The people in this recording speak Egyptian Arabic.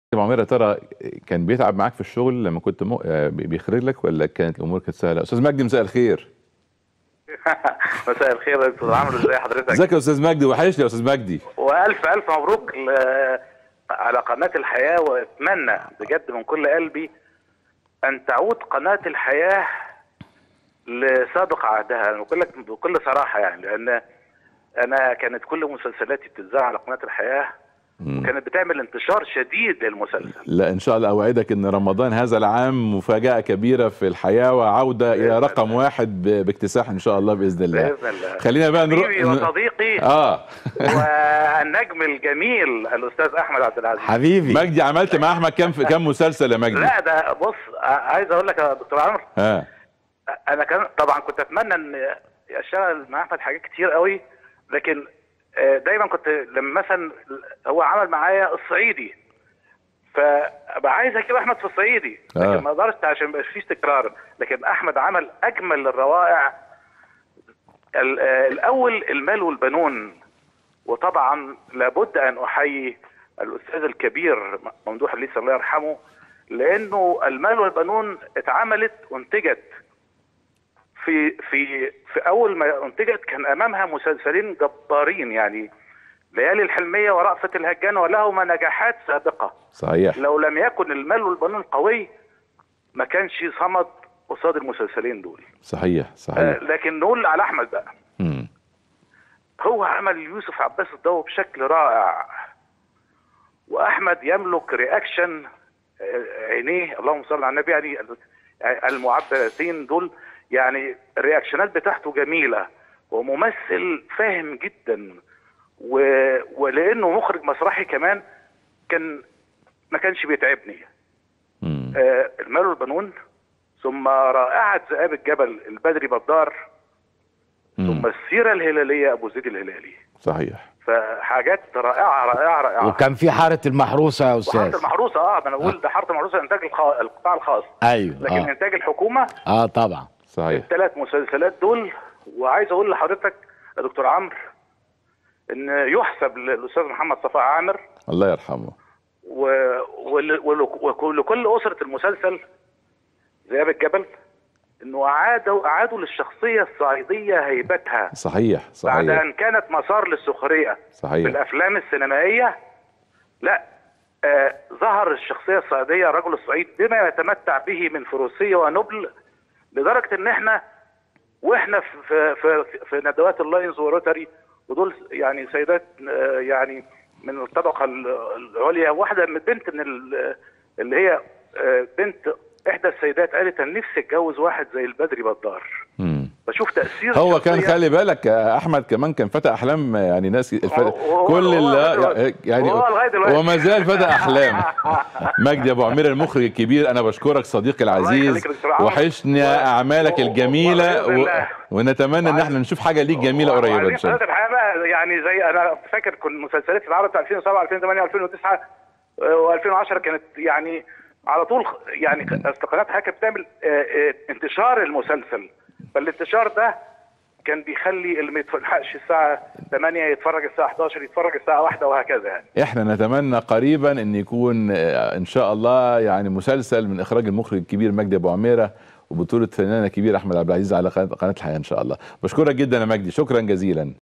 ابو عمير يا ترى كان بيتعب معاك في الشغل لما كنت م... آه، بيخرج لك ولا كانت الامور كانت سهله استاذ مجدي مساء الخير مساء الخير يا استاذ عمرو ازي حضرتك ازيك يا استاذ مجدي وحشني يا استاذ مجدي والف الف مبروك ل- على قناه الحياه واتمنى بجد من كل قلبي ان تعود قناه الحياه لسابق عهدها أنا بقول لك بكل صراحه يعني لان انا كانت كل مسلسلاتي بتذاع على قناه الحياه مم. كانت بتعمل انتشار شديد للمسلسل لا ان شاء الله اوعدك ان رمضان هذا العام مفاجاه كبيره في الحياه وعوده الى بإذن رقم الله. واحد ب- باكتساح ان شاء الله باذن الله باذن الله خلينا بقى نروح حبيبي وصديقي اه والنجم الجميل الاستاذ احمد عبد العزيز حبيبي مجدي عملت مع احمد كام كام مسلسل يا مجدي لا ده بص عايز اقول لك يا دكتور عمرو ها انا كان طبعا كنت اتمنى ان اشتغل مع احمد حاجات كتير قوي لكن آه، دايما كنت لما مثلا هو عمل معايا الصعيدي فابقى عايز اجيب احمد في الصعيدي آه. لكن ما قدرت عشان ما فيش تكرار لكن احمد عمل اجمل الروائع ال- آه، الاول المال والبنون وطبعا لابد ان احيي الاستاذ الكبير ممدوح الليثي الله يرحمه لانه المال والبنون اتعملت وانتجت في في في اول ما انتجت كان امامها مسلسلين جبارين يعني ليالي الحلميه ورأفت الهجان ولهما نجاحات سابقه صحيح لو لم يكن المال والبنون قوي ما كانش صمد قصاد المسلسلين دول صحيح آه صحيح لكن نقول على احمد بقى مم. هو عمل يوسف عباس الضو بشكل رائع واحمد يملك رياكشن آه، عينيه اللهم صل على النبي يعني المعبرتين دول يعني الرياكشنات بتاعته جميله وممثل فاهم جدا و... ولانه مخرج مسرحي كمان كان ما كانش بيتعبني مم. آه، المال والبنون ثم رائعه ذئاب الجبل البدري بدار ثم مم. السيره الهلاليه ابو زيد الهلالي صحيح فحاجات رائعه رائعه رائعه وكان في حاره المحروسه يا وحاره استاذ المحروسه اه ما انا بقول ده حاره المحروسه انتاج الخ... القطاع الخاص ايوه لكن اه انتاج الحكومه اه طبعا صحيح الثلاث مسلسلات دول وعايز اقول لحضرتك يا دكتور عمرو ان يحسب للاستاذ محمد صفاء عامر الله يرحمه و... ول... ول... وكل كل اسره المسلسل ذئاب الجبل انه اعادوا اعادوا للشخصيه الصعيديه هيبتها صحيح بعد صحيح ان كانت مسار للسخريه في صحيح الافلام السينمائيه لا آه ظهر الشخصيه الصعيديه رجل الصعيد بما يتمتع به من فروسيه ونبل لدرجه ان احنا واحنا في في في, في ندوات اللاينز وروتري ودول يعني سيدات آه يعني من الطبقه ال- العليا واحده من بنت من ال- اللي هي آه بنت احدى السيدات قالت انا نفسي اتجوز واحد زي البدري بدار مم. بشوف تاثير هو كان الشخصية. خلي بالك آه، احمد كمان كان فتى احلام آه، يعني ناس الف... هو- كل هو ال... لغاية دلوقتي. يعني هو لغاية دلوقتي. وما زال فتى احلام مجدي ابو عمير المخرج الكبير انا بشكرك صديقي العزيز يخليك يا دكتور عمرو. وحشنا و- اعمالك و- الجميله وبإذن و... الله. ونتمنى ان احنا نشوف حاجه ليك جميله قريبه ان وعايزين شاء الله قناه الحياه بقى يعني زي انا فاكر كنت مسلسلات في العرب بتاع 2007 2008 2009 و2010 كانت يعني على طول خ- يعني أصل قناه الحياه كانت بتعمل آه، آه، انتشار المسلسل فالانتشار ده كان بيخلي اللي ما يتفرجش الساعه 8 يتفرج الساعه 11 يتفرج الساعه 1 وهكذا يعني احنا نتمنى قريبا ان يكون آه، ان شاء الله يعني مسلسل من اخراج المخرج الكبير مجدي ابو عميره وبطوله فنانه كبير احمد عبد العزيز على قناه قناة الحياه ان شاء الله بشكرك جدا يا مجدي شكرا جزيلا